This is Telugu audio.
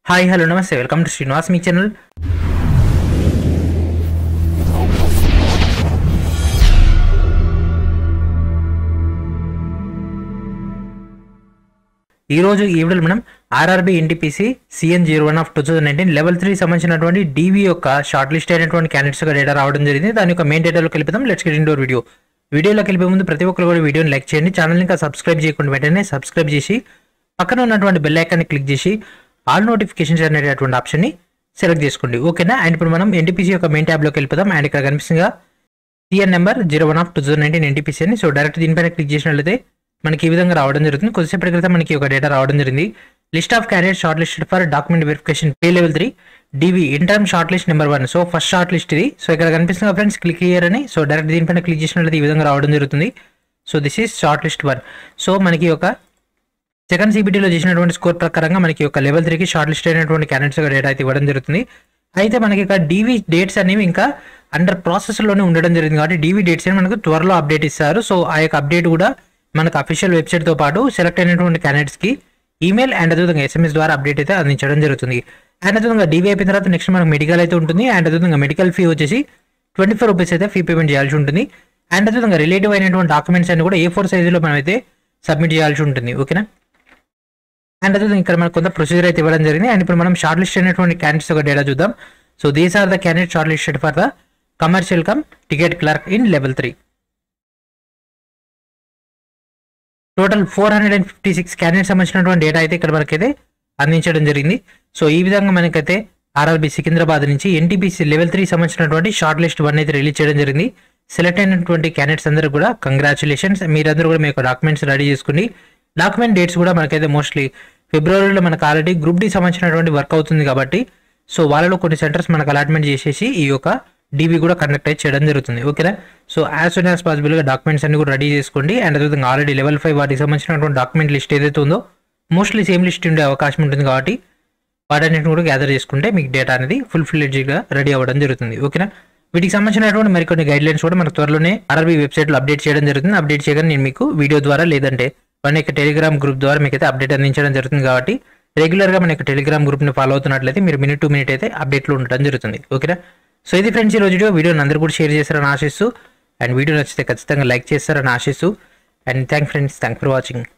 హాయ్ హలో నమస్తే వెల్కమ్ టు శ్రీనివాస్ మీ ఛానల్ ఈ రోజు ఈ వీడియోలో మనం RRB NTPC CEN zero one of two thousand nineteen level three సంబంధించినటువంటి డీవీ యొక్క షార్ట్ లిస్ట్ అయినటువంటి క్యాండిడేట్స్ యొక్క డేటా రావడం జరిగింది దాని యొక్క మెయిన్ డేటాలో కలిపిద్దాం లెట్స్ గెట్ ఇండోర్ వీడియో వీడియోలోకి వెళ్ళే ముందు ప్రతి ఒక్కరు కూడా వీడియోని లైక్ చేయండి ఛానల్ ఇంకా సబ్స్క్రైబ్ చేయకుండా వెంటనే సబ్స్క్రైబ్ చేసి పక్కన ఉన్నటువంటి బెల్ ఐకాన్ని క్లిక్ చేసి ఆల్ నోటిఫికేషన్స్ అనేటటువంటి ఆప్షన్ని సెలెక్ట్ చేసుకోండి ఓకేనా అండ్ ఇప్పుడు మనం ఎన్టీపీసీ యొక్క మెయిన్ ట్యాబ్లోకి వెళ్ళిపోదాం అండ్ ఇక్కడ కనిపిస్తుందిగా CN number zero one of two thousand nineteen NTPC అని సో డైరెక్ట్ దీనిపైన క్లిక్ చేసినట్లయితే మనకి ఈ విధంగా రావడం జరుగుతుంది కొద్దిసేపటి క్రితం మనకి ఒక డేటా రావడం జరిగింది list of carrier short listed for document verification pay level three DV interim short list number one so first short list ఇది సో ఇక్కడ కనిపిస్తుంది ఫ్రెండ్స్ క్లిక్ హియర్ అని సో డైరెక్ట్ దీనిపైన క్లిక్ చేసినట్లయితే ఈ విధంగా రావడం జరుగుతుంది so this is short list one so మనకి ఒక సెకండ్ సిబిటీలో చేసినటువంటి స్కోర్ ప్రకారంగా మనకి ఒక లెవెల్ త్రీకి షార్ట్ లిస్ట్ అయినటువంటి క్యాండిడేట్స్ డేటా అయితే ఇవ్వడం జరుగుతుంది అయితే మనకి ఇక్కడ డీవీ డేట్స్ అనేవి ఇంకా అండర్ ప్రాసెస్లోనే ఉండడం జరిగింది కాబట్టి డీవీ డేట్స్ అని మనకు త్వరలో అప్డేట్ ఇస్తారు సో ఆ యొక్క అప్డేట్ కూడా మనకు అఫీషియల్ వెబ్సైట్తో పాటు సెలెక్ట్ అయినటువంటి క్యాండిడేట్స్కి ఈమెయిల్ అండ్ అదేవిధంగా ఎస్ఎంఎస్ ద్వారా అప్డేట్ అయితే అందించడం జరుగుతుంది అండ్ అదేవిధంగా డీవీ అయిపోయిన తర్వాత నెక్స్ట్ మనకు మెడికల్ అయితే ఉంటుంది అండ్ అదేవిధంగా మెడికల్ ఫీ వచ్చేసి ట్వంటీ ఫోర్ రూపీస్ అయితే ఫీ పేమెంట్ చేయాల్సి ఉంటుంది అండ్ అదేవిధంగా రిలేటివ్ అయినటువంటి డాక్యుమెంట్స్ అన్ని కూడా ఏ ఫోర్ సైజులో మనం అయితే సబ్మిట్ చేయాల్సి ఉంటుంది ఓకేనా అండ్ అదే ఇక్కడ మనకు కొంత ప్రొసీజర్ అయితే ఇవ్వడం జరిగింది అండ్ ఇప్పుడు మనం షార్ట్ లిస్ట్ అయినటువంటి క్యాండిడేట్స్ ఒక డేటా చూద్దాం so these are the candidate short listed for the commercial cum ticket clerk in level three total four hundred and fifty six candidate సంబంధించినటువంటి డేటా అయితే ఇక్కడ మనకైతే అందించడం జరిగింది సో ఈ విధంగా మనకైతే ఆర్ఆర్బి సికింద్రాబాద్ నుంచి ఎన్టీపీసీ లెవెల్ త్రీ సంబంధించినటువంటి షార్ట్ లిస్ట్ వన్ అయితే రిలీజ్ చేయడం జరిగింది సెలెక్ట్ అయినటువంటి క్యాండిడేట్స్ అందరూ కూడా కంగ్రాచులేషన్స్ మీరందరూ కూడా మీ యొక్క డాక్యుమెంట్స్ రెడీ చేసుకుని డాక్యుమెంట్ డేట్స్ కూడా మనకైతే మోస్ట్లీ ఫిబ్రవరిలో మనకు ఆల్రెడీ గ్రూప్ డి సంబంధించినటువంటి వర్క్ అవుతుంది కాబట్టి సో వాళ్ళలో కొన్ని సెంటర్స్ మనకు అలాట్మెంట్ చేసేసి ఈ యొక్క డీబీ కూడా కండక్ట్ అయితే చేయడం జరుగుతుంది ఓకేనా సో యాజ్ సూన్ యాజ్ పాసిబుల్గా డాక్యుమెంట్స్ అన్ని కూడా రెడీ చేసుకోండి అండ్ అదేవిధంగా ఆల్రెడీ లెవెల్ ఫైవ్ వాటికి సంబంధించినటువంటి డాక్యుమెంట్ లిస్ట్ ఏదైతే ఉందో మోస్ట్లీ సేమ్ లిస్ట్ ఉండే అవకాశం ఉంటుంది కాబట్టి వాటన్నిటిని కూడా గ్యాదర్ చేసుకుంటే మీకు డేటా అనేది ఫుల్ ఫ్లెడ్జ్గా రెడీ అవ్వడం జరుగుతుంది ఓకేనా వీటికి సంబంధించినటువంటి మరికొన్ని గైడ్ లైన్స్ కూడా మనకు త్వరలోనే ఆర్ఆర్బీ వెబ్సైట్లో అప్డేట్ చేయడం జరుగుతుంది అప్డేట్ చేయగానే నేను మీకు వీడియో ద్వారా లేదంటే మన యొక్క టెలిగ్రామ్ గ్రూప్ ద్వారా మీకు అయితే అప్డేట్ అందించడం జరుగుతుంది కాబట్టి రెగ్యులర్గా మన యొక్క టెలిగ్రామ్ గ్రూప్ని ఫాలో అవుతున్నట్లయితే మీరు మినిట్ టు మినిట్ అయితే అప్డేట్లో ఉండడం జరుగుతుంది ఓకేనా సో ఇది ఫ్రెండ్స్ ఈ రోజు వీడియో వీడియోని అందరూ కూడా షేర్ చేస్తారని ఆశిస్తూ అండ్ వీడియో నచ్చితే ఖచ్చితంగా లైక్ చేస్తారని ఆశిస్తూ and thank friends thank for watching